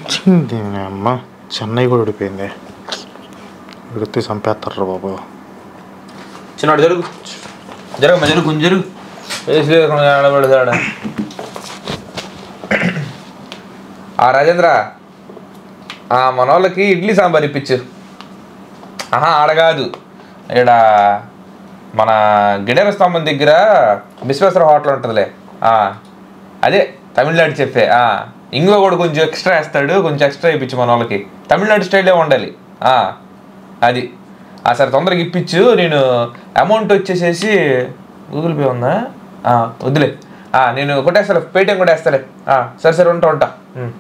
చింది అమ్మ చెన్నై కూడా ఓడిపోయింది విడితే చంపేస్తారు బాబు చిన్నాడు జరుగు జరగమ్మా జరుగు కొంచెం జరుగు వేసి లేకుండా ఆడబడదాడ ఆ రాజేంద్ర ఆ మన వాళ్ళకి ఇడ్లీ సాంబార్ ఇప్పించు ఆహా ఆడ కాదు ఇక్కడ మన గిడెర స్తంభం దగ్గర విశ్వేశ్వర హోటల్ ఉంటుందిలే ఆ, అదే తమిళనాడు చెప్పే ఆ, ఇంగువ కూడా కొంచెం ఎక్స్ట్రా వేస్తాడు కొంచెం ఎక్స్ట్రా ఇప్పించు మన వాళ్ళకి తమిళనాడు స్టైలే ఉండాలి ఆ, అది ఆ సరే తొందరగా ఇప్పించు నేను అమౌంట్ వచ్చేసేసి గూగుల్ పే ఉందా ఆ, వద్దులే ఆ, నేను కొట్టేస్తాలే పేటిఎం కూడా వేస్తాలే ఆ, సరే సరే ఉంటా ఉంటా ఉమ్.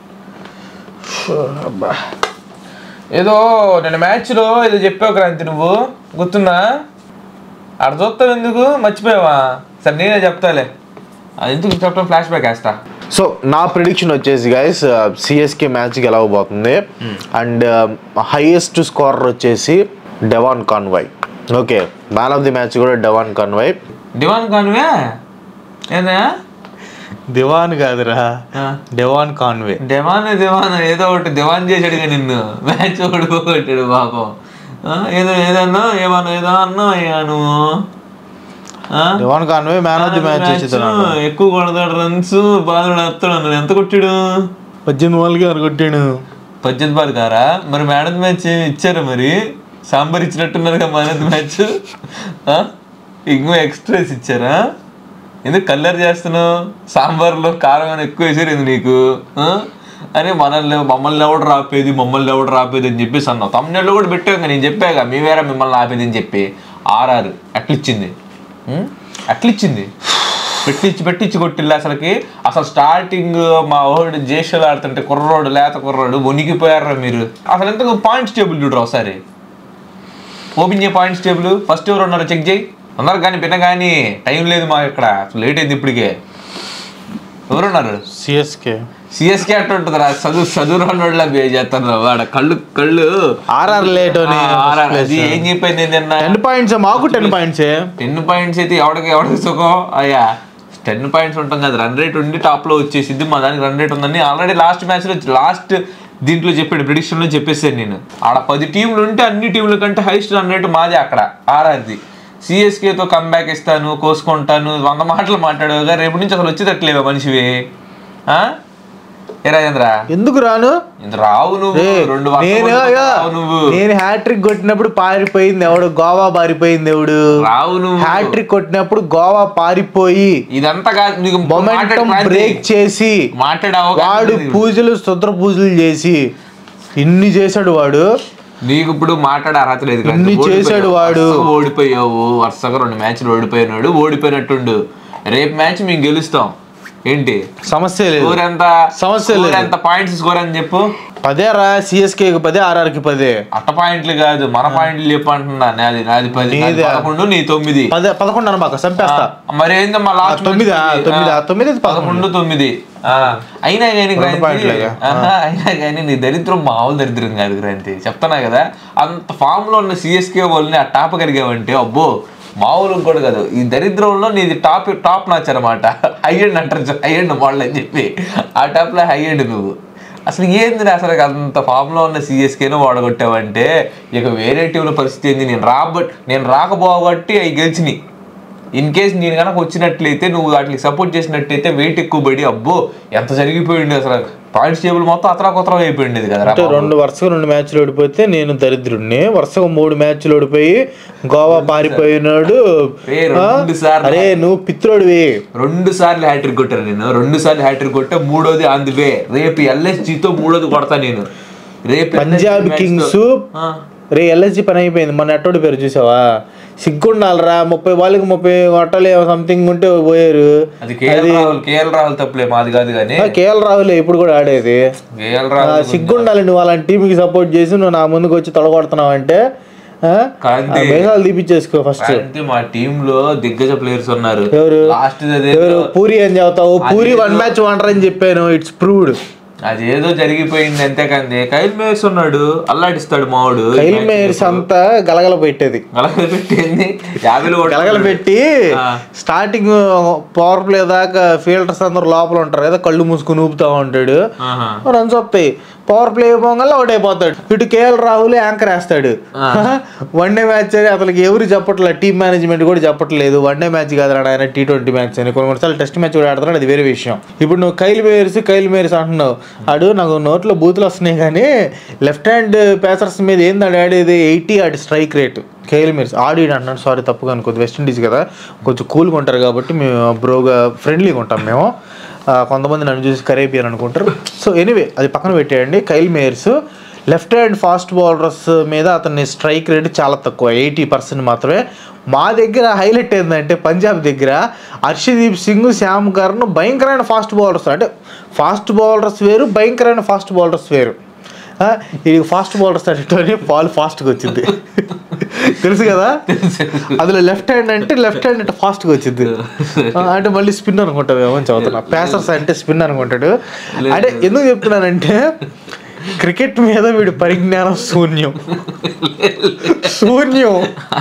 అబ్బా ఏదో నేను మ్యాచ్లో ఏదో చెప్పావు క్రాంతి నువ్వు గుర్తుందా అక్కడ చూస్తావు ఎందుకు మర్చిపోయావా సరే నేనే చెప్తాలే అది ఎందుకు చెప్పడం ఫ్లాష్ బ్యాక్ వేస్తా సో నా ప్రిడిక్షన్ వచ్చేసి గైస్ సిఎస్కే మ్యాచ్ గెలవబోతుంది అండ్ హైయెస్ట్ స్కోరర్ వచ్చేసి Devon Conway okay man of the match కూడా డెవాన్ కాన్వాయ్ డివాన్ కాన్వే ఏదా దివాన్ కాదురా ఆ. డెవాన్ కాన్వే డివాన్ డివాన్ ఏదో ఒకటి డివాన్ చేసాడుగా నిన్ను మ్యాచ్ ఓడిపోగొట్టాడు పాపం ఆ, ఏదో ఏదన్నా ఏమన్నా ఏదో అన్నా అయ్యా నువ్వు ఆ? Devon Conway man of the match match ఇచ్చేదాను ఎక్కువ కొడతాడు రన్స్ బాగా వేస్తాడు అన్నాడు ఎంత కొట్టాడు పద్దెనిమిది వాళ్ళకి అనుకొట్టాడు పద్దెనిమిది బాల్ కారా మరి మేడం మ్యాచ్ ఏమి ఇచ్చారా మరి సాంబార్ ఇచ్చినట్టున్నారుగా మేడం మ్యాచ్ ఇంకో ఎక్స్ట్రాస్ ఇచ్చారా ఎందుకు కల్లర్ చేస్తున్నావు సాంబార్లో కారం అని ఎక్కువ వేసారు ఇది నీకు ఆ? అరే మనల్ని మమ్మల్ని ఎవడు రాపేది మమ్మల్ని ఎవడు రాపేది అని చెప్పేసి అన్నావు తమిళలో కూడా పెట్టాక నేను చెప్పాక మీ వేరే మిమ్మల్ని ఆపేది అని చెప్పి ఆర్ఆర్ అట్లిచ్చింది ఉం? అట్లిచ్చింది పెట్టించి పెట్టించి కొట్టిల్లు అసలుకి అసలు స్టార్టింగ్ మా ఓడు జేషలు ఆడుతుంటే కుర్రోడు లేత కుర్రోడు వణికిపోయారా మీరు అసలు ఎంత పాయింట్స్ టేబుల్ చూడరు ఒకసారి ఓపెన్ చేయ పాయింట్స్ టేబుల్ ఫస్ట్ ఎవరు ఉన్నారో చెక్ చేయి ఉన్నారు కానీ పిన్న కానీ టైం లేదు మాకు ఇక్కడ లేట్ అయింది ఇప్పటికే ఎవరున్నారు సిఎస్కే సిఎస్కే అట్టు ఉంటుందిరా చదువు చదువు రానోళ్ళ బే చేస్తాను వాడ కళ్ళు కళ్ళు ఆర్ఆర్ లేట్ ఆ, RR అది ఏం చెప్పింది నిన్న టెన్ పాయింట్స్ మాకు టెన్ పాయింట్స్ టెన్ పాయింట్స్ అయితే ఎవడికి ఎవడికి సుఖం అయ్యా టెన్ పాయింట్స్ ఉంటాం కదా రన్ రేట్ ఉండి టాప్ లో వచ్చేసింది మా దానికి రన్ రేట్ ఉందని ఆల్రెడీ లాస్ట్ మ్యాచ్ లో లాస్ట్ దీంట్లో చెప్పాడు ప్రిడిక్షన్ లో చెప్పేసాను నేను ఆడ పది టీంలు ఉంటే అన్ని టీంల కంటే హైయెస్ట్ రన్ రేట్ మాదే అక్కడ ఆర్ఆర్ది సిఎస్కేతో కంబ్యాక్ ఇస్తాను కోసుకుంటాను వంద మాటలు మాట్లాడేవిగా రేపు నుంచి అసలు వచ్చేటట్లేవా మనిషివి ఆ? ఏ రాజేంద్ర ఎందుకు రాను ఇంత రావు నువ్వు ఏ, రెండు వర్షాలు నేను కొట్టుకుంటూ అయ్యా, రావు నువ్వు నేను హ్యాట్రిక్ కొట్టినప్పుడు పారిపోయింది ఎవడు గోవా పారిపోయింది ఎవడు రావు నువ్వు హ్యాట్రిక్ కొట్టినప్పుడు గోవా పారిపోయి ఇదంతా కాదు నీకు మొమెంటం మాట్లాడే బ్రేక్ చేసి మాట్లాడే అవకాశం వాడు లేదు. పూజలు స్తోత్ర పూజలు చేసి ఇన్ని చేశాడు వాడు నీకు ఇప్పుడు మాట్లాడే అర్హత లేదు కదా. ఇన్ని ఓడిపోయావు. చేశాడు వాడు. వరుసగా ఓడిపోయావు వరుసగా రెండు మ్యాచ్లు ఓడిపోయినాడు ఓడిపోయినట్టుండు రేపు మ్యాచ్ మేము గెలుస్తాం ఏంటి సమస్య లేదు స్కోర్ ఎంత సమస్య స్కోర్ లేదు. ఎంత పాయింట్స్ స్కోర్ అని చెప్పు పదే రా సిఎస్కే పదే ఆర్ఆర్ కి పదే అట్ట పాయింట్లు కాదు మన పాయింట్లు చెప్పు అంటున్నా నాది నాది పది నాది నీదే. పదకొండు నీ తొమ్మిది పదే పదకొండు అనమాక చంపేస్తా మరి ఏందమ్మా లాస్ట్ ఆ, తొమ్మిది, ఆ, తొమ్మిది, ఆ, తొమ్మిది, అది పదకొండు. పదకొండు తొమ్మిది ఆ, అయినా కానీ రెండు క్రాంతి, పాయింట్లేగా. ఆహా, అయినా కానీ నీ దరిద్రం మామూలు దరిద్రం కాదు క్రాంతి చెప్తున్నా కదా అంత ఫామ్ లో ఉన్న సిఎస్కే వాళ్ళని ఆ టాప్ కలిగావంటే అబ్బో మామూలు కూడా కాదు ఈ దరిద్రంలో నీది టాప్ టాప్ నాచ్ అనమాట హై ఎండ్ అంటారు హై ఎండ్ మోడల్ అని చెప్పి ఆ టాప్ లో హై ఎండ్ నువ్వు అసలు ఏంది అసలు అంత ఫామ్ లో ఉన్న సిఎస్కేను వాడగొట్టావంటే ఇక వేరే టీంల పరిస్థితి ఏంది నేను రాబట్ నేను రాకపోబట్టి అవి గెలిచినాయి ఇన్ కేస్ నేను కనుక వచ్చినట్లయితే నువ్వు వాటికి సపోర్ట్ చేసినట్టయితే వెయిట్ ఎక్కువ పడి అబ్బో ఎంత జరిగిపోయింది అసలు పాయింట్స్ టేబుల్ మొత్తం అతరా కొత్తరా అయిపోయింది కదా అంటే రెండు వరుసగా రెండు మ్యాచ్లు ఓడిపోతే నేను దరిద్రుడిని వరుసగా మూడు మ్యాచ్లు ఓడిపోయి గోవా పారిపోయినాడు ఏ, రెండు ఆ? సార్లు. అరే నువ్వు పిత్రోడివి రెండు సార్లు హ్యాట్రిక్ కొట్టాను నేను రెండు సార్లు హ్యాట్రిక్ కొట్టా మూడోది ఆన్ ది వే రేపు LSG తో మూడోది కొడతా నేను రేపు పంజాబ్ LSG match కింగ్స్ తో- ఆ, రే ఎల్ఎస్జి పని అయిపోయింది మన ఎట్టోడి పేరు చూసావా సిగ్గుండాలరా ముప్పై వాళ్ళకి ముప్పై కొట్టాలి సంథింగ్ ఉంటే పోయారు అది కేఎల్ రాహుల్ కేఎల్ రాహుల్ తప్పులే మాది కాదు కానీ కేఎల్ రాహులే ఇప్పుడు కూడా ఆడేది కేఎల్ ఆ, రాహుల్ సిగ్గుండాలి నువ్వు అలాంటి టీంకి సపోర్ట్ చేసి నువ్వు నా ముందుకు వచ్చి తొడగొడుతున్నావు అంటే కాంతి. మేఘాలు తీపిచ్చేసుకో ఫస్ట్ అంటే మా టీమ్ లో దిగ్గజ ప్లేయర్స్ ఉన్నారు ఎవరు? లాస్ట్ అదే ఎవరు పూరి అని చెబుతావు పూరి వన్ మ్యాచ్ వండర్ అని చెప్పాను ఇట్స్ ప్రూవ్డ్ అదేదో జరిగిపోయింది అంతేకాంది కైల్ మేస్ ఉన్నాడు అల్లాడిస్తాడు మావాడు కైల్ మేయర్స్ అంతా గలగల పెట్టేది అలాగే పెట్టింది యాభైలో గలగల పెట్టి ఆ. స్టార్టింగ్ పవర్ ప్లే దాకా ఫీల్డర్స్ అందరూ లోపల ఉంటారు కదా కళ్ళు మూసుకుని ఊపుతా ఉంటాడు ఆహా. రన్స్ వస్తాయి పవర్ ప్లే పోగల అవుట్ అయిపోతాడు ఇటు కేఎల్ రాహుల్ యాంకర్ వేస్తాడు వన్ డే మ్యాచ్ అని అతనికి ఎవరు చెప్పట్లేదు టీమ్ మేనేజ్మెంట్ కూడా చెప్పట్లేదు వన్ డే మ్యాచ్ కాదు ఆయన టీ ట్వంటీ మ్యాచ్ అని కొన్ని కొన్నిసార్లు టెస్ట్ మ్యాచ్ కూడా ఆడుతున్నాడు అది వేరే విషయం ఇప్పుడు నువ్వు కైల్ మేయర్స్ కైల్ మేయర్స్ అంటున్నావు ఆడు నాకు నోట్లో బూతులు వస్తున్నాయి కానీ లెఫ్ట్ హ్యాండ్ పేసర్స్ మీద ఏంది ఆడు ఆడేది ఎయిటీ ఆడి స్ట్రైక్ రేట్ కేఎల్ మీర్స్ ఆడి అంటున్నాడు సారీ తప్పుగా అనుకోద్దు వెస్ట్ ఇండీస్ కదా కొంచెం కూల్గా ఉంటారు కాబట్టి మేము బ్రోగా ఫ్రెండ్లీగా ఉంటాం మేము ఆ, కొంతమంది నన్ను చూసి కరేబియన్ అనుకుంటారు సో ఎనీవే అది పక్కన పెట్టేయండి Kyle Mayers left hand fast bowlers మీద అతని స్ట్రైక్ రేట్ చాలా తక్కువ ఎయిటీ పర్సెంట్ మాత్రమే మా దగ్గర హైలైట్ ఏంటంటే పంజాబ్ దగ్గర హర్షదీప్ సింగ్ శ్యామ్ కర్న్ భయంకరమైన ఫాస్ట్ బౌలర్స్ అంటే ఫాస్ట్ బౌలర్స్ వేరు భయంకరమైన ఫాస్ట్ బౌలర్స్ వేరు ఆ, ఇది ఫాస్ట్ బౌలర్స్ అంటే బాల్ ఫాస్ట్గా వచ్చింది తెలుసు కదా అందులో లెఫ్ట్ హ్యాండ్ అంటే లెఫ్ట్ హ్యాండ్ అంటే ఫాస్ట్గా వచ్చింది ఆ, అంటే మళ్ళీ స్పిన్ అనుకుంటావు ఏమో అని చదువుతున్నా పేసర్స్ అంటే స్పిన్ అనుకుంటాడు అంటే ఎందుకు చెప్తున్నానంటే క్రికెట్ మీద వీడి పరిజ్ఞానం శూన్యం శూన్యం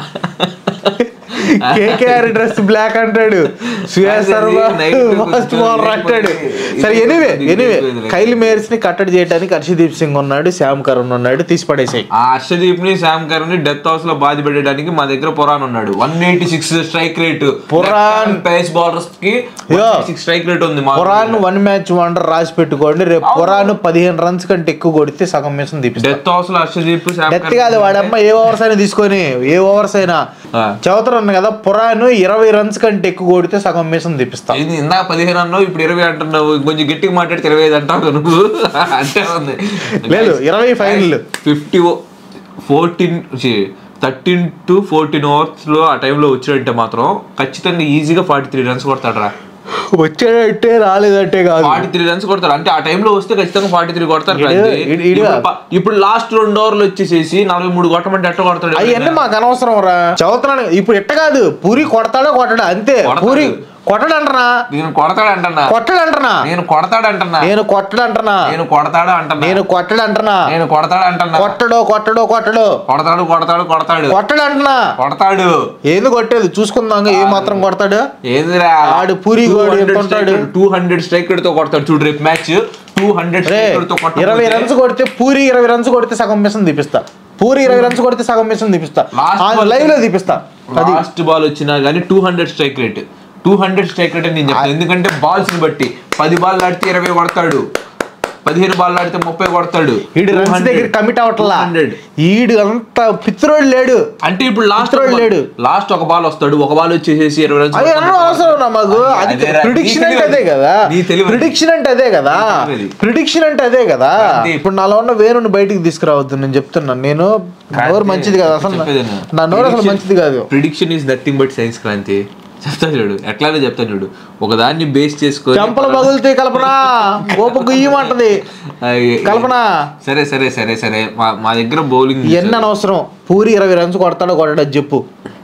కేకేఆర్ డ్రెస్ బ్లాక్ అంటాడు Suyash Sharma Night fast bowler అంటాడు సరే ఎనీవే ఎనీవే కైల్ మేయర్స్ ని కట్టడి చేయడానికి హర్షదీప్ సింగ్ ఉన్నాడు శ్యామ్ కరణ్ ఉన్నాడు తీసి పడేసాయి ఆ హర్షదీప్ ని శామ్ కరణ్ ని డెత్ హౌస్ లో బాధ పెట్టడానికి మా దగ్గర పురాణ్ ఉన్నాడు one eighty six strike rate Pooran. Pace bowlers కి యో. సిక్స్ స్ట్రైక్ రేట్ ఉంది మా పురాన్ వన్ మ్యాచ్ వండర్ రాసి పెట్టుకోండి రేపు పురాన్ పదిహేను రన్స్ కంటే ఎక్కువ కొడితే సగం మిషన్ తీపిస్తాడు డెత్ హౌస్ లో హర్షదీప్ శామ్ డెత్ కాదు వాడమ్మ ఏ ఓవర్స్ అయినా తీసుకొని ఏ ఓవర్స్ అయినా ఆ. చదువుతున్నాను కదా పురాన్ ఇరవై రన్స్ కంటే ఎక్కువ కొడితే సగం మిషన్ తీపిస్తా ఇది ఇందాక పదిహేను అన్నావు ఇప్పుడు ఇరవై అంటున్నావు కొంచెం గట్టిగా మాట్లాడితే ఇరవై ఐదు అంటావు నువ్వు అంటే ఉంది లేదు ఇరవై final fifty fourteen thirteen to fourteen overs లో ఆ టైంలో వచ్చినట్టే మాత్రం ఖచ్చితంగా ఈజీగా ఫార్టీ త్రీ రన్స్ కొడతాడు రా వచ్చాడంటే రాలేదంటే కాదు ఫార్టీ త్రీ రన్స్ కొడతారు అంటే ఆ టైంలో వస్తే ఖచ్చితంగా ఫార్టీ త్రీ కొడతారు ఈడు- క్రాంతి. ఈడు- ఈడు- ఇప్పుడు ప- ఇప్పుడు లాస్ట్ రెండు ఓవర్లు వచ్చేసేసి నలభై మూడు కొట్టమంటే ఎట్ట కొడతాడు అవన్నీ మాకు అనవసరం రా చదువుతున్నాను ఇప్పుడు ఎట్ట కాదు పూరి కొడతాడో కొట్టడా అంతే కొడతాడు. పూరి కొట్టడంటనా నేను కొడతాడు అంటున్నా కొట్టడంటనా నేను కొడతాడు అంటున్నా నేను కొట్టడంటనా నేను కొడతాడు అంటున్నా నేను కొట్టడంటనా నేను కొడతాడు అంటున్నా కొట్టడో కొట్టడో కొట్టడో కొడతాడు కొడతాడు కొడతాడు కొట్టడంటనా కొడతాడు ఏంది కొట్టేది చూసుకుందాం ఏ మాత్రం కొడతాడు ఏందిరా ఆడు పూరి గోడు ఎంత ఉంటాడు? టూ హండ్రెడ్ స్ట్రైక్ తో కొడతాడు చూడు రేపు మ్యాచ్ టూ హండ్రెడ్ రే స్ట్రైక్ తో ఇరవై రన్స్ కొడితే పూరి ఇరవై రన్స్ కొడితే సగం మిషన్ తీపిస్తా పూరి ఇరవై రన్స్ కొడితే సగం మిషన్ తీపిస్తా Last ball- లైవ్ లో తీపిస్తా అది లాస్ట్ బాల్ వచ్చినా కానీ two hundred strike rate two hundred strike rate అని నేను చెప్తాను ఎందుకంటే బాల్స్ ని బట్టి పది బాల్ ఆడితే ఇరవై కొడతాడు పదిహేను బాల్ ఆడితే ముప్పై కొడతాడు ఈడు రన్స్ 200, దగ్గర కమిట్ అవట్లా 200. ఈడు అంత పిత్రోడు లేడు అంటే ఇప్పుడు లాస్ట్ ఇతరుడు లేడు. లాస్ట్ ఒక బాల్ వస్తాడు ఒక బాల్ వచ్చేసేసి ఇరవై రన్స్ అది అన్న అవసరం నా మాకు అది అదేరా, ప్రిడిక్షన్ నీ అంటే అదే తెలివి. కదా నీ తెలివి. ప్రిడిక్షన్ అంటే అదే కదా నీ తెలివి. ప్రిడిక్షన్ అంటే అదే కదా అంతే. ఇప్పుడు నాలో ఉన్న వేరుని బయటికి తీసుకురావద్దు నేను చెప్తున్నాను నేను నోరు మంచిది కాదు అసలు చెప్పేది విను. నా నోరు అసలు Prediction- మంచిది కాదు prediction is nothing but science Kranthi చెప్తాను చూడు ఎట్లానే చెప్తాను చూడు ఒక దాన్ని బేస్ చేసుకొని చెంపలు పగులుతే కల్పన గోప గుయ్యమంటది అయ్యి- కల్పన సరే సరే సరే సరే మా మా దగ్గర బౌలింగ్ ఎన్ని అనవసరం పూరి ఇరవై రన్స్ కొడతాడో కొట్టాడో చెప్పు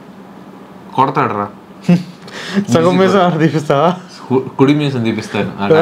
కొడతాడు రా సగం మీద తీపిస్తావా కుడి మీసం తీపిస్తాను అలా.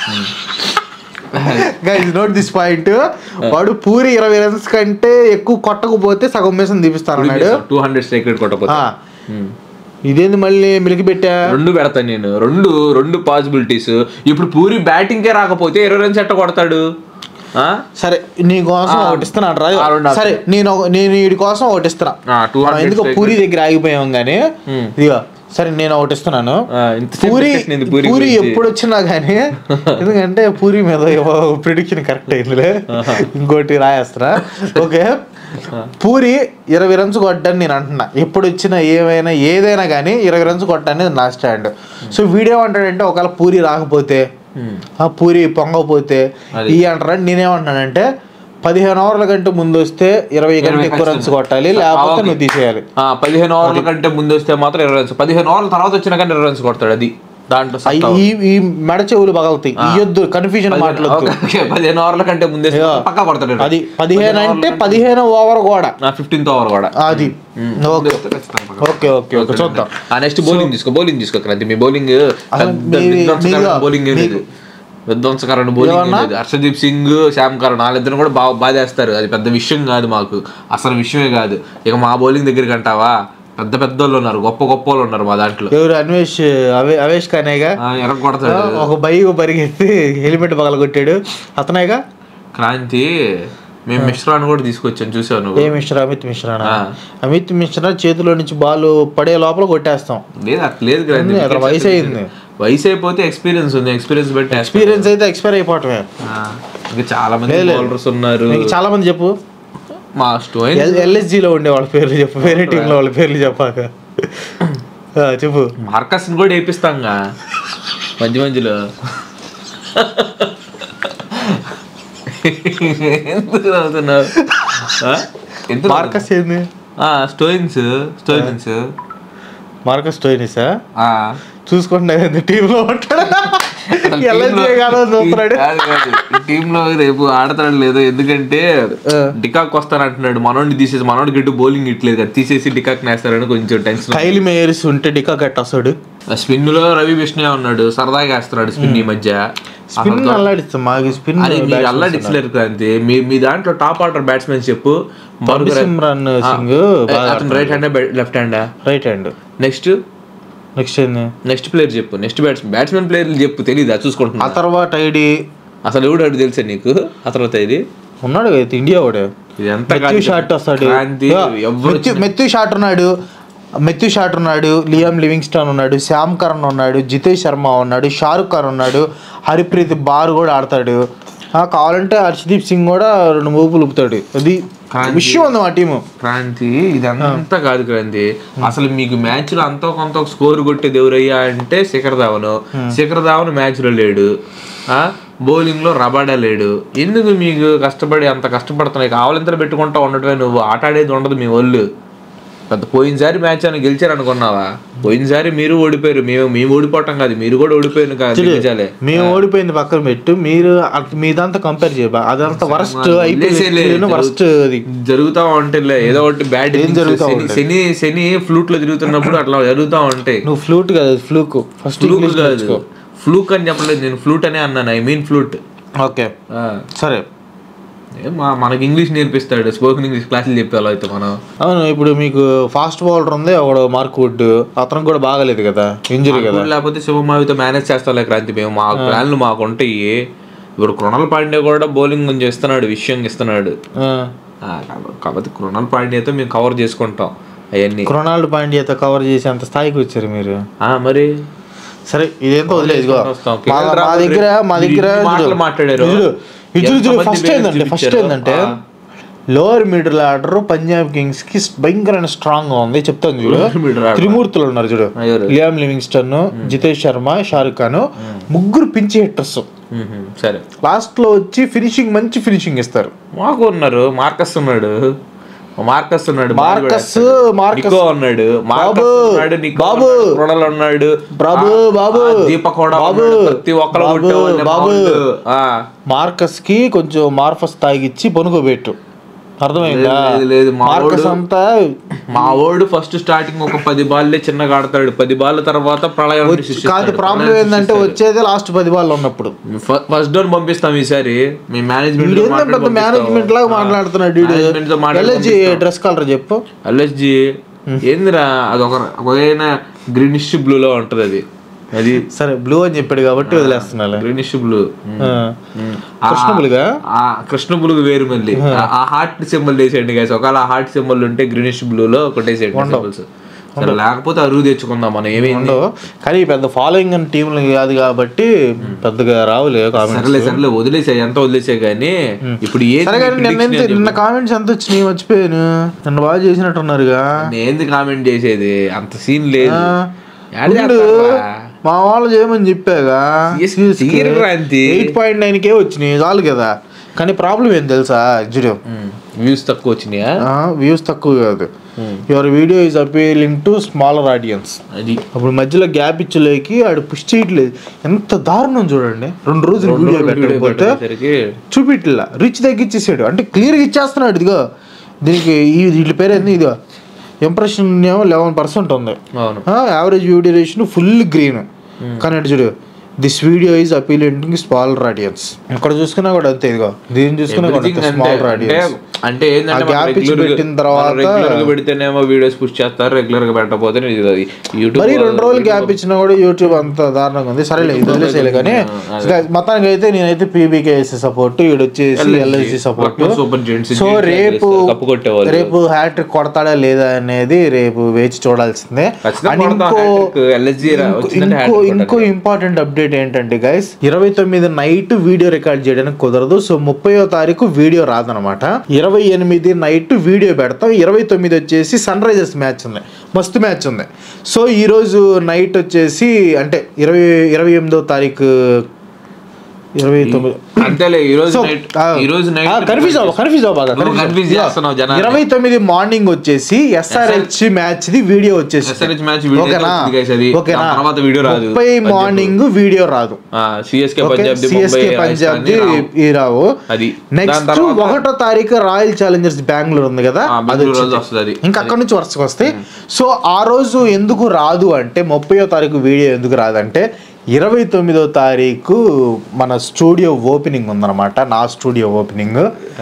గైజ్ నోట్ దిస్ పాయింట్ వాడు పూరి ఇరవై రన్స్ కంటే ఎక్కువ కొట్టకపోతే సగం మీద తీపిస్తాను కుడి అన్నాడు మీసం టూ హండ్రెడ్ స్ట్రైక్ రేట్ కొట్టకపోతే ఆ. ఉమ్. ఇదేంది మళ్ళీ మిలికి పెట్టా రెండు పెడతాను నేను రెండు రెండు పాసిబిలిటీస్ ఇప్పుడు పూరి బ్యాటింగ్ కే రాకపోతే ఇరవై రన్స్ ఎట్ట కొడతాడు ఆ? సరే నీ కోసం ఆ, ఒకటి ఇస్తున్నా రా ఆ, రెండు సరే నేను ఒక- నేను వీడి కోసం ఒకటి ఇస్తున్నా ఆ, 200 మనం ఎందుకో strike పూరి దగ్గర ఆగిపోయాం కానీ Hmm. ఇదిగో సరే నేను ఒకటి ఇస్తున్నాను ఆ, ఇంతసేపు పూరి discussion ఏంది పూరి పూరి గురించి? ఎప్పుడు వచ్చినా కానీ ఎందుకంటే పూరి మీద ప్రిడిక్షన్ కరెక్ట్ అయిందిలే ఇంకోటి రాయేస్తున్నా ఓకే పూరి ఇరవై రన్స్ కొట్టని నేను అంటున్నా ఎప్పుడు వచ్చినా ఏమైనా ఏదైనా కానీ ఇరవై రన్స్ కొట్టఅనేది నా స్టాండ్ సో వీడియో అంటాడంటే ఒకవేళ పూరి రాకపోతే ఉమ్. ఆ పూరి పొంగపోతే అది. ఈ అంటారా నేనేమంటున్నానంటే పదిహేను ఓవర్ల కంటే ముందు వస్తే ఇరవై కంటే ఇరవై ఎక్కువ రన్స్ ఖచ్చితంగా. కొట్టాలి లేకపోతే నువ్వు తీసేయాలి ఆ, పదిహేను ఓవర్ల కంటే ముందు వస్తే మాత్రం ఇరవై రన్స్ పదిహేను ఓవర్ల తర్వాత వచ్చినా కానీ ఇరవై రన్స్ కొడతాడు అది దాంట్లో ఆ సత్తా ఈ ఈ మెడ చెవులు పగలుతాయి ఇయ్యొద్దు కన్ఫ్యూజన్ పదిహేను- మాట్లాడద్దు ఓకే, ఓకే, పదిహేను ఓవర్ల కంటే ముందే యా. పక్కా కొడతాడు అది పదిహేను అంటే పదిహేను ఓవర్ కూడా ఫిఫ్టీన్త్ ఓవర్ కూడా అది ముందే ఓకే వస్తే ఖచ్చితంగా పక్కా. ఓకే ఓకే ఓకే చూద్దాం ఆ నెక్స్ట్ బౌలింగ్ తీసుకో బౌలింగ్ తీసుకో క్రాంతి మీ బౌలింగ్ అసలు మీ- మీదిగో, బౌలింగ్ మీకు విధ్వంసకరణ బౌలింగ్ ఏమన్నా? లేదు హర్షదీప్ సింగ్ శ్యామ్ కరణ్ వాళ్ళిద్దరు కూడా బాగా బాధేస్తారు అది పెద్ద విషయం కాదు మాకు అసలు విషయమే కాదు ఇక మా బౌలింగ్ దగ్గరికి అంటావా పెద్ద పెద్ద వాళ్ళు ఉన్నారు గొప్ప గొప్ప వాళ్ళు ఉన్నారు మా దాంట్లో ఎవరు అన్వేష్ అవే అవేష్ ఖానేగా ఆ, ఎరగ కొడతాడు ఒక బైక్ పరిగెత్తి హెల్మెట్ పగల కొట్టాడు అతనేగా క్రాంతి మేము మిశ్రాన్ని కూడా తీసుకొచ్చాం చూసావు నువ్వు ఏ మిశ్రా అమిత్ మిశ్రానా ఆ. అమిత్ మిశ్రా చేతిలో నుంచి బాల్ పడే లోపల కొట్టేస్తాం లేదు అట్లా లేదు క్రాంతి అతను వయసు అయింది వయసు అయిపోతే ఎక్స్పీరియన్స్ ఉంది ఎక్స్పీరియన్స్ బట్టి ఎక్స్పీరియన్స్ అయితే ఎక్స్పైర్ అయిపోవటమే ఆ, ఇంకా చాలా మంది లేదు, లేదు. బౌలర్స్ ఉన్నారు నీకు చాలా మంది చెప్పు మా స్టోయిన్ LSG లో ఉండే వాళ్ళ పేర్లు చెప్పు వేరే టీంలో వాళ్ళ పేర్లు చెప్పాక ఆ, చెప్పు మార్కస్ కూడా వేపిస్తాంగా మధ్య మధ్యలో ఎందుకు నవ్వుతున్నావు ఆ? ఎందుకు మార్కస్ ఏంది ఆ, స్టోయిన్స్ స్టోయిన్స్ మార్కస్ టోయినిసా ఆ. చూసుకుంటున్నా టీంలో ఉంటాడు ఎల్ఎస్జీ కాదు చూస్తున్నాడు కాదు, కాదు. ఈ టీమ్ లో రేపు ఆడతాడు లేదు ఎందుకంటే ఆ. డికాక్ వస్తానంటున్నాడు మనోడిని తీసేసి మనోడి గట్టు బౌలింగ్ ఇట్లేదు కదా తీసేసి డికాక్ నేస్తారని కొంచెం టెన్షన్ కైలి మేయర్స్ ఉంటే డికా కట్ వస్తాడు స్పిన్ లో రవి విష్ణు ఉన్నాడు సరదాగా వేస్తున్నాడు స్పిన్ ఈ మధ్య స్పిన్ అల్లాడిస్తాం మాకు స్పిన్ అది మీరు అల్లాడిచ్చలేరు క్రాంతి మీ మీ దాంట్లో టాప్ ఆర్డర్ బ్యాట్స్మెన్ చెప్పు సిమ్రాన్ సింగ్ అతను రైట్ హ్యాండ్ లెఫ్ట్ హ్యాండా రైట్ హ్యాండ్ నెక్స్ట్ నెక్స్ట్ ఏంది నెక్స్ట్ ప్లేయర్ చెప్పు నెక్స్ట్ బ్యాట్స్ బ్యాట్స్మెన్ ప్లేయర్లు చెప్పు తెలీదా చూసుకుంటున్నా ఆ తర్వాత ఐడి అసలు ఎవడు అడు తెలుసా నీకు ఆ తర్వాత ఇది ఉన్నాడు కదా ఇది ఇండియా వాడు ఇది ఎంత మెత్యూ షాట్ వస్తాడు క్రాంతి ఎవరు మెత్యూ మెత్యూ షాట్ ఉన్నాడు మెత్యూ షాట్ ఉన్నాడు లియామ్ లివింగ్స్టన్ ఉన్నాడు శ్యామ్ కరణ్ ఉన్నాడు జితేష్ శర్మ ఉన్నాడు షారుఖ్ ఖాన్ ఉన్నాడు హరిప్రీత్ బార్ కూడా ఆడతాడు ఆ, కావాలంటే హర్షదీప్ సింగ్ కూడా రెండు మూపులు ఊపుతాడు అది క్రాంతి. విషయం ఉంది మా టీము క్రాంతి ఇదంతా కాదు క్రాంతి అసలు మీకు మ్యాచ్ లో అంతో కొంత స్కోర్ కొట్టేది ఎవరయ్యా అంటే శిఖర్ ధావన్ శిఖర్ ధావన్ మ్యాచ్ లో లేడు ఆ బౌలింగ్ లో రబాడా లేడు ఎందుకు మీకు కష్టపడి అంత కష్టపడుతున్నాయి కావాలంతా పెట్టుకుంటా ఉండటమే నువ్వు ఆట ఆడేది ఉండదు మీ వాళ్ళు పెద్ద పోయినసారి మ్యాచ్ అని గెలిచారు అనుకున్నావా పోయినసారి మీరు ఓడిపోయారు మేము మేము ఓడిపోవటం కాదు మీరు కూడా ఓడిపోయారు కాదు గెలిచాలే మేము ఓడిపోయింది పక్కన పెట్టు మీరు అట్- మీదంతా కంపేర్ చేయ అదంతా వరస్ట్ వదిలేసేలే. అయిపోయింది వరస్ట్ అది జరుగుతా ఉంటాయిలే ఏదో ఒకటి బ్యాడ్ ఏం జరుగుతా శని శని శని ఫ్లూట్ లో తిరుగుతున్నప్పుడు అట్లా జరుగుతా ఉంటాయి నువ్వు ఫ్లూట్ కాదు ఫ్లూక్ ఫస్ట్ ఫ్లూక్ ఇంగ్లీష్ కాదు నేర్చుకో ఫ్లూక్ అని చెప్పలేదు నేను ఫ్లూట్ అనే అన్నాను ఐ మీన్ ఫ్లూట్ ఓకే సరే మా మనకి ఇంగ్లీష్ నేర్పిస్తాడు స్పోకెన్ ఇంగ్లీష్ క్లాసులు చెప్పాలి అయితే మనం అవును ఇప్పుడు మీకు ఫాస్ట్ బౌలర్ ఉంది ఒకడు మార్క్ వుడ్ అతను కూడా బాగలేదు కదా ఇంజరీ కదా ఇప్పుడు లేకపోతే శుభమావితో మేనేజ్ చేస్తాలే క్రాంతి మేము మా ప్లాన్లు మాకు ఉంటాయి ఇప్పుడు కృణాల్ పాండే కూడా బౌలింగ్ కొంచెం ఇస్తున్నాడు విషయం ఇస్తున్నాడు ఆ. ఆ, కాబ- కాబట్టి కృణాల్ పాండ్యతో మేము కవర్ చేసుకుంటాం అవన్నీ రొనాల్డ్ పాండ్యాతో కవర్ చేసి అంత స్థాయికి వచ్చారు మీరు ఆ, మరి సరే ఇదేంతో వదిలేదు ఇదిగో. వస్తాం. మా కేఎల్ మా రాహుల్ దగ్గర మా మీరు దగ్గర ఇన్ని మాటలు చూడు. మాట్లాడారు. చూడు. ఇది చూడు, చూడు ఎంతమంది ఫస్ట్ పేర్లు ఏంటంటే ఫస్ట్ చూపించారు? ఏంటంటే ఆ. Lower middle order Punjab Kings కి భయంకరమైన స్ట్రాంగ్ గా ఉంది చెప్తాను చూడు Lower middle order. త్రిమూర్తులు ఉన్నారు చూడు ఎవరు? లియామ్ లివింగ్స్టన్ జితేష్ శర్మ షారుఖ్ ఖాన్ ముగ్గురు పించి హిట్టర్స్ మ్మ్. సరే లాస్ట్ లో వచ్చి ఫినిషింగ్ మంచి ఫినిషింగ్ ఇస్తారు మాకు ఉన్నారు మార్కస్ ఉన్నాడు మార్కస్ ఉన్నాడు మార్కస్, మార్కస్. నికో ఉన్నాడు మార్కస్ బాబు, ఉన్నాడు నికో బాబు. ఉన్నాడు, రుణల్ ఉన్నాడు బాబు, ఆ, బాబు. ఆ, దీపక్ కూడా బాబు, ఉన్నాడు. ప్రతి ఒక్కరు బాబు, కొట్టేవాళ్ళే బాబు. బాగుండు. ఆ. మార్కస్ కి కొంచెం మార్ఫస్ తాగిచ్చి పనుకోబెట్టు అర్థమైందా లేదు, లేదు, లేదు, మా మార్కస్ వాడు- అంతా మా ఓడు ఫస్ట్ స్టార్టింగ్ ఒక పది బాల్లే చిన్నగా ఆడతాడు పది బాల్ తర్వాత ప్రళయం కాదు ప్రాబ్లం ఏంటంటే వచ్చేదే లాస్ట్ పది బాల్ ఉన్నప్పుడు ఫస్ట్ డౌన్ పంపిస్తాం ఈసారి మీ వీడు ఏంటంటే పెద్ద మేనేజ్మెంట్ లాగా మాట్లాడుతున్నాడు వీడు ఎల్ఎస్జి డ్రెస్ కలర్ చెప్పు ఎల్ఎస్జి ఏందిరా అది ఒక ఒకైనా గ్రీనిష్ బ్లూ లో ఉంటది అది అది సరే బ్లూ అని చెప్పాడు కాబట్టి వదిలేస్తున్నా గ్రీనిష్ బ్లూ కృష్ణములుగా కృష్ణ బులుగు వేరు మళ్ళీ ఆ- ఆ హార్ట్ సింబల్ వేసేయండి గైస్ ఒకవేళ ఆ హార్ట్ సింబల్ ఉంటే గ్రీనిష్ బ్లూ లో కొట్టేసేయండి symbols. సరే లేకపోతే అరువు తెచ్చుకుందాం మనం ఏమైంది ఉండవు కానీ పెద్ద ఫాలోయింగ్ అని టీంలు కాదు కాబట్టి పెద్దగా రావులే కామెంట్స్ సరేలే సరేలే వదిలేసాయి ఎంత వదిలేసాయి కానీ ఇప్పుడు ఏది సరే కానీ నిన్న ఎంత- నిన్న కామెంట్స్ ఎంత వచ్చినాయి మర్చిపోయాను నిన్న బాగా చేసినట్టున్నారుగా ఏంది కామెంట్ చేసేది అంత సీన్ లేదు యాడ ఉండు. చేస్తారా? మా వాళ్ళు చేయమని చెప్పాగా Yes, తీయరురా అంతే. ఎయిట్ పాయింట్ నైన్ కే వచ్చినాయి చాలు కదా కానీ ప్రాబ్లం ఏం తెలుసా చూడు ఉమ్, వ్యూస్ తక్కువ వచ్చినాయా వ్యూస్ తక్కువ కాదు your video is appealing to smaller audience అది అప్పుడు మధ్యలో గ్యాప్ ఇచ్చలేకి ఆడు పుష్ చేయట్లేదు ఎంత దారుణం చూడండి రెండు రోజులు వీడియో పెట్టకపోతే పెట్టేసరికి చూపిట్లా రిచ్ తగ్గించేసాడు అంటే క్లియర్గా ఇచ్చేస్తున్నాడు ఇదిగో దీనికి ఈ వీటి పేరు ఏంది ఇదిగో ఇంప్రెషన్ ఏమో లెవెన్ పర్సెంట్ ఉంది అవును average view duration full green కానీ అటు చూడు this video is appealing small audience ఇక్కడ చూసుకున్నా కూడా అంతే ఇదిగో దీన్ని చూసుకున్నా కూడా Everything అంతే అంతే. స్మాల్ అంటే ఆడియన్స్ అంటే ఏంటంటే ఆ gap ఇచ్చి పెట్టిన తర్వాత- రెగ్యులర్ గా పెడితేనేమో వీడియోస్ పుష్ చేస్తారు రెగ్యులర్ గా పెట్టకపోతే ఇది అది యూట్యూబ్ మరి రెండు రోజులు గ్యాప్ ఇచ్చినా కూడా యూట్యూబ్ అంత దారుణంగా ఉంది సరేలే ఇది వదిలేసేయాలి కానీ మొత్తానికి అయితే నేనైతే పీబీకేఎస్ సపోర్ట్ ఈడు వచ్చేసి LIC support super giants so రేపు కప్పు కొట్టేవాళ్ళు రేపు హ్యాట్రిక్ కొడతాడా లేదా అనేది రేపు వేచి చూడాల్సిందే ఖచ్చితంగా And కొడతాం. ఇంకో hat-trick LSG రా- ఇంకో- వచ్చిందంటే ఇంకో hat-trick ఇంకో ఇంపార్టెంట్ అప్డేట్ ఏంటంటే గైస్ ఇరవై తొమ్మిది నైట్ వీడియో రికార్డ్ చేయడానికి కుదరదు సో ముప్పయో తారీఖు వీడియో రాదనమాట ఇరవై ఎనిమిది నైట్ వీడియో పెడతాం ఇరవై తొమ్మిది వచ్చేసి సన్ రైజర్స్ మ్యాచ్ ఉంది మస్తు మ్యాచ్ ఉంది సో ఈ రోజు నైట్ వచ్చేసి అంటే ఇరవై ఇరవై ఎనిమిదో తారీఖు ఇరవై తొమ్మిది అంతేలే ఈ రోజు సో నైట్ ఈ రోజు నైట్ కన్ఫ్యూజ్ అవ్వ కన్ఫ్యూజ్ అవ్వ బాగా నువ్వు confuse చేస్తున్నావు జనాల్ని. ఇరవై తొమ్మిది మార్నింగ్ వచ్చేసి ఎస్ఆర్హెచ్ మ్యాచ్ ది వీడియో వచ్చేసి SRH match video అయితే ఓకేనా వచ్చింది guys అది. ఓకేనా దాని తర్వాత video రాదు. ముప్పై మార్నింగ్ వీడియో రాదు సిఎస్కే ఓకే పంజాబ్ ది సిఎస్కే ముంబై పంజాబ్ ది రాజస్థాన్ ఈ రావు అది నెక్స్ట్ దాని తర్వాత ఒకటో తారీఖు రాయల్ ఛాలెంజర్స్ బెంగళూరు ఉంది కదా ఆ, అది బెంగళూరు వచ్చింది. రోజు వస్తుంది అది. ఇంకా అక్కడ నుంచి వరుసకు వస్తాయి సో ఆ రోజు ఎందుకు రాదు అంటే ముప్పయో తారీఖు వీడియో ఎందుకు రాదంటే ఇరవై తొమ్మిదో తారీఖు మన స్టూడియో ఓపెనింగ్ ఉందన్నమాట నా స్టూడియో ఓపెనింగ్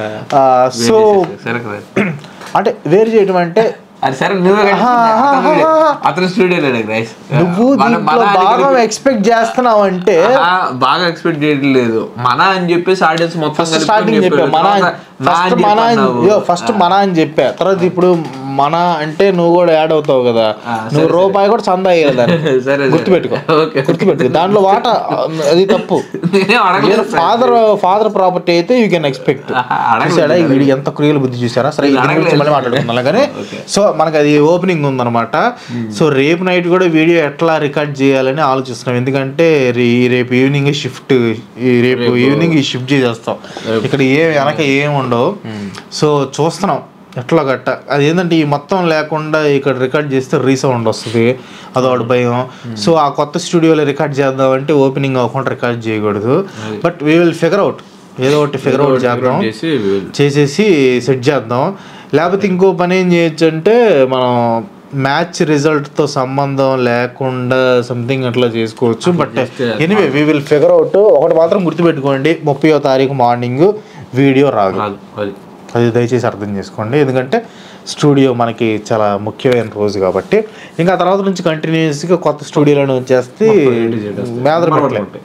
సో సరే కదా. అంటే వేరు చేయడం అంటే అది సరే నువ్వే కట్టి- ఆహా, ఆహా, అతను వీడియో- ఆహా. అతను స్టూడియో లేడు గైస్ నువ్వు దీంట్లో బాగా ఎక్స్పెక్ట్ చేస్తున్నావు అంటే బాగా ఎక్స్పెక్ట్ చేయడం లేదు మన అని చెప్పేసి ఆడియన్స్ మొత్తం ఫస్ట్ కలుపుకొని స్టార్టింగ్ చెప్పా చెప్పారు. మన తర్వాత నా ఫస్ట్ అని మన చెప్పన్నావు. ఫస్ట్ మన అని చెప్పా తర్వాత ఇప్పుడు మన అంటే నువ్వు కూడా యాడ్ అవుతావు కదా ఆ, నువ్వు రూపాయి కూడా చందా అయ్యేదాన్ని సరే, సరే. గుర్తుపెట్టుకో ఓకే. గుర్తుపెట్టుకో దాంట్లో వాట అది తప్పు నేనే అడగలేదు సార్. ఫాదర్ ఫాదర్ ప్రాపర్టీ అయితే యూ కెన్ ఎక్స్పెక్ట్ ఆహా, అడగలేదు. చూసాడా వీడి ఎంత క్రియలు బుద్ధి చూసారా సరే ఇది దీని గురించి అడగలేదు. మళ్ళీ మాట్లాడుకుందాం కానీ ఓకే. సో మనకి అది ఓపెనింగ్ ఉందన్నమాట సో రేపు నైట్ కూడా వీడియో ఎట్లా రికార్డ్ చేయాలని ఆలోచిస్తున్నాం ఎందుకంటే రే- రేపు ఈవినింగ్ షిఫ్ట్ ఈ రేపు ఈవినింగ్ ఈ షిఫ్ట్ చేసేస్తాం ఇక్కడ ఏ వెనక ఏం ఉండవు సో చూస్తున్నాం ఎట్లా గట్ట అది ఏంటంటే ఈ మొత్తం లేకుండా ఇక్కడ రికార్డ్ చేస్తే రీసౌండ్ వస్తుంది అదొకటి భయం సో ఆ కొత్త స్టూడియోలో రికార్డ్ చేద్దామంటే ఓపెనింగ్ అవ్వకుండా రికార్డ్ చేయకూడదు but we will figure out ఏదో ఒకటి ఫిగర్ అవుట్ చేద్దాం చేసి చేసేసి సెట్ చేద్దాం లేకపోతే ఇంకో పని ఏం చేయొచ్చు అంటే మనం మ్యాచ్ రిజల్ట్తో సంబంధం లేకుండా సంథింగ్ అట్లా చేసుకోవచ్చు but anyway we will figure out ఒకటి మాత్రం గుర్తుపెట్టుకోండి ముప్పయో తారీఖు మార్నింగ్ వీడియో రాదు రాదు అది అది దయచేసి అర్థం చేసుకోండి ఎందుకంటే స్టూడియో మనకి చాలా ముఖ్యమైన రోజు కాబట్టి ఇంకా ఆ తర్వాత నుంచి కంటిన్యూస్గా కొత్త స్టూడియోలను వచ్చేస్తే మేదర పెట్టలేదు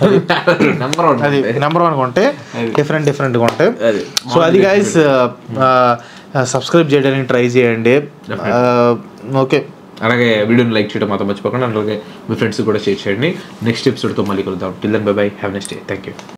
నెంబర్ వన్ అది నెంబర్ వన్ కొంటే డిఫరెంట్ డిఫరెంట్గా ఉంటాయి అది సో అది గైస్ సబ్స్క్రైబ్ చేయడానికి ట్రై చేయండి ఓకే అలాగే వీడియోని లైక్ చేయడం మాత్రం మర్చిపోకుండా అలాగే మీ ఫ్రెండ్స్ కూడా షేర్ చేయండి నెక్స్ట్ ఎపిసోడ్తో మళ్ళీ కలుద్దాం till then bye bye have next day thank you